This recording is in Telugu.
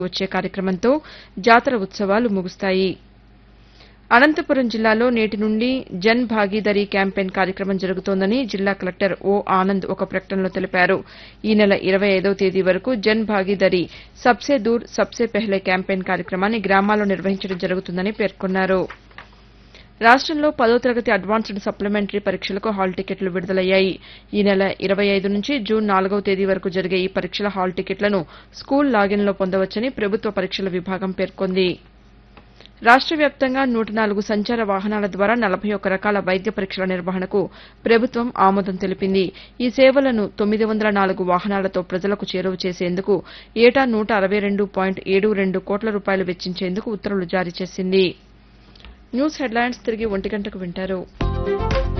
వచ్చే కార్యక్రమంతో జాతర ఉత్సవాలు ముగుస్తాయి అనంతపురం జిల్లాలో నేటి నుండి జన్ భాగీదారీ క్యాంపెయిన్ కార్యక్రమం జరుగుతోందని జిల్లా కలెక్టర్ ఓ ఆనంద్ ఒక ప్రకటనలో తెలిపారు ఈ నెల ఇరవై ఐదవ తేదీ వరకు జన్ భాగీదారీ సబ్సే దూర్ సబ్సే పెహ్లే క్యాంపెయిన్ కార్యక్రమాన్ని గ్రామాల్లో నిర్వహించడం జరుగుతుందని పేర్కొన్నారు రాష్టంలో పదో తరగతి అడ్వాన్స్డ్ సప్లిమెంటరీ పరీక్షలకు హాల్ టికెట్లు విడుదలయ్యాయి ఈ నెల ఇరవై ఐదు నుంచి జూన్ నాలుగవ తేదీ వరకు జరిగే ఈ పరీక్షల హాల్ టికెట్లను స్కూల్ లాగిన్లో పొందవచ్చని ప్రభుత్వ పరీక్షల విభాగం పేర్కొంది రాష్ట వ్యాప్తంగా నూట నాలుగు సంచార వాహనాల ద్వారా నలభై ఒక్క రకాల వైద్య పరీక్షల నిర్వహణకు ప్రభుత్వం ఆమోదం తెలిపింది ఈ సేవలను తొమ్మిది వందల నాలుగు వాహనాలతో ప్రజలకు చేరువ చేసేందుకు ఏటా నూట అరవై రెండు పాయింట్ ఏడు రెండు కోట్ల రూపాయలు వెచ్చించేందుకు ఉత్తర్వులు జారీ చేసింది న్యూస్ హెడ్లైన్స్ తిరిగి ఒంటి గంటకు వింటారు